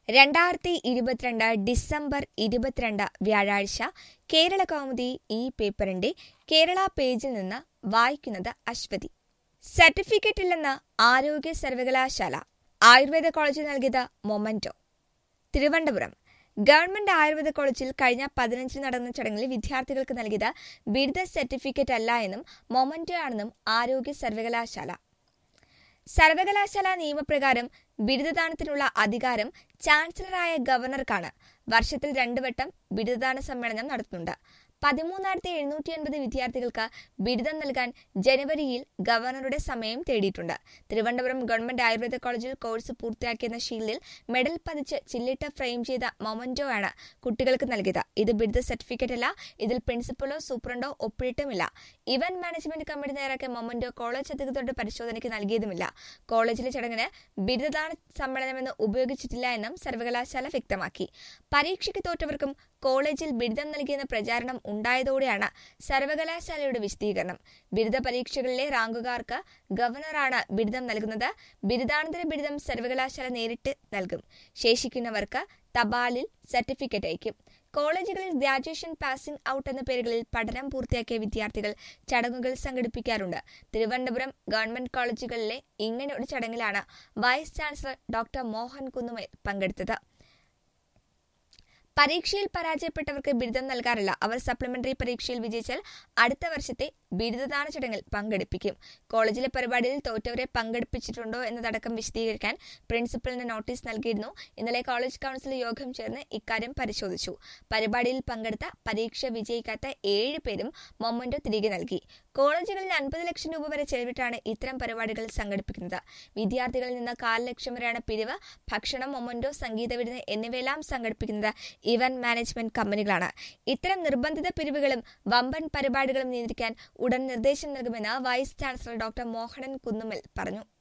രണ്ടായിരത്തി ഇരുപത്തിരണ്ട് ഡിസംബർ ഇരുപത്തിരണ്ട് വ്യാഴാഴ്ച കേരള കൗമുദി ഈ പേപ്പറിന്റെ കേരള പേജിൽ നിന്ന് വായിക്കുന്നത് അശ്വതി സർട്ടിഫിക്കറ്റ് ഇല്ലെന്ന് ആരോഗ്യ സർവകലാശാല ആയുർവേദ കോളേജിൽ നൽകിയത് മൊമന്റോ തിരുവനന്തപുരം ഗവൺമെന്റ് ആയുർവേദ കോളേജിൽ കഴിഞ്ഞ പതിനഞ്ചിന് നടന്ന ചടങ്ങിൽ വിദ്യാർത്ഥികൾക്ക് നൽകിയത് ബിരുദ സർട്ടിഫിക്കറ്റ് അല്ല എന്നും മൊമന്റോ ആണെന്നും ആരോഗ്യ സർവകലാശാല സർവകലാശാല നിയമപ്രകാരം ബിരുദദാനത്തിനുള്ള അധികാരം ചാൻസലറായ ഗവർണർക്കാണ് വർഷത്തിൽ രണ്ടു വട്ടം ബിരുദദാന സമ്മേളനം നടത്തുന്നുണ്ട് പതിമൂന്നായിരത്തി എഴുന്നൂറ്റി അൻപത് വിദ്യാർത്ഥികൾക്ക് ബിരുദം നൽകാൻ ജനുവരിയിൽ ഗവർണറുടെ സമയം തേടിയിട്ടുണ്ട് തിരുവനന്തപുരം ഗവൺമെന്റ് ആയുർവേദ കോളേജിൽ കോഴ്സ് പൂർത്തിയാക്കിയെന്ന ഷീൽഡിൽ മെഡൽ പതിച്ച് ചില്ലിട്ട് ഫ്രെയിം ചെയ്ത മൊമന്റോ ആണ് കുട്ടികൾക്ക് നൽകിയത് ഇത് ബിരുദ സർട്ടിഫിക്കറ്റ് അല്ല ഇതിൽ പ്രിൻസിപ്പലോ സൂപ്രണ്ടോ ഒപ്പിട്ടുമില്ല ഇവന്റ് മാനേജ്മെന്റ് കമ്മിറ്റി തയ്യാറാക്കിയ മൊമന്റോ കോളേജ് അധികൃതരുടെ പരിശോധനയ്ക്ക് നൽകിയതുമില്ല കോളേജിലെ ചടങ്ങിന് ബിരുദദാന സമ്മേളനമെന്ന് ഉപയോഗിച്ചിട്ടില്ല എന്നും സർവകലാശാല വ്യക്തമാക്കി പരീക്ഷയ്ക്ക് തോറ്റവർക്കും കോളേജിൽ ബിരുദം നൽകിയെന്ന പ്രചാരണം ഉണ്ടായതോടെയാണ് സർവകലാശാലയുടെ വിശദീകരണം ബിരുദ പരീക്ഷകളിലെ റാങ്കുകാർക്ക് ഗവർണറാണ് ബിരുദം നൽകുന്നത് ബിരുദാനന്തര ബിരുദം സർവകലാശാല നേരിട്ട് നൽകും ശേഷിക്കുന്നവർക്ക് തപാലിൽ സർട്ടിഫിക്കറ്റ് അയക്കും കോളേജുകളിൽ ഗ്രാജുവേഷൻ പാസിംഗ് ഔട്ട് എന്ന പേരുകളിൽ പഠനം പൂർത്തിയാക്കിയ വിദ്യാർത്ഥികൾ ചടങ്ങുകൾ സംഘടിപ്പിക്കാറുണ്ട് തിരുവനന്തപുരം ഗവൺമെന്റ് കോളേജുകളിലെ ഇങ്ങനെ ഒരു ചടങ്ങിലാണ് vice chancellor doctor Mohan Kunnummal പങ്കെടുത്തത് പരീക്ഷയിൽ പരാജയപ്പെട്ടവർക്ക് ബിരുദം നൽകാറില്ല അവർ സപ്ലിമെന്ററി പരീക്ഷയിൽ വിജയിച്ചാൽ അടുത്ത വർഷത്തെ ബിരുദദാന ചടങ്ങിൽ പങ്കെടുപ്പിക്കും കോളേജിലെ പരിപാടിയിൽ തോറ്റവരെ പങ്കെടുപ്പിച്ചിട്ടുണ്ടോ എന്നതടക്കം വിശദീകരിക്കാൻ പ്രിൻസിപ്പലിന് നോട്ടീസ് നൽകിയിരുന്നു ഇന്നലെ കോളേജ് കൗൺസിൽ യോഗം ചേർന്ന് ഇക്കാര്യം പരിശോധിച്ചു പരിപാടിയിൽ പങ്കെടുത്ത പരീക്ഷ വിജയിക്കാത്ത ഏഴ് പേരും മൊമന്റോ തിരികെ നൽകി കോളേജുകളിൽ അൻപത് ലക്ഷം രൂപ വരെ ചെലവിട്ടാണ് ഇത്തരം പരിപാടികൾ സംഘടിപ്പിക്കുന്നത് വിദ്യാർത്ഥികളിൽ നിന്ന് കാല് ലക്ഷം വരെയാണ് പിരിവ് ഭക്ഷണം മൊമന്റോ സംഗീത വിരുന്ന് എന്നിവയെല്ലാം സംഘടിപ്പിക്കുന്നത് ഇവന്റ് മാനേജ്മെന്റ് കമ്പനികളാണ് ഇത്തരം നിർബന്ധിത പിരിവുകളും വമ്പൻ പരിപാടികളും നിയന്ത്രിക്കാൻ ഉടൻ നിർദ്ദേശം നൽകുമെന്ന് vice chancellor doctor Mohanan Kunnummal പറഞ്ഞു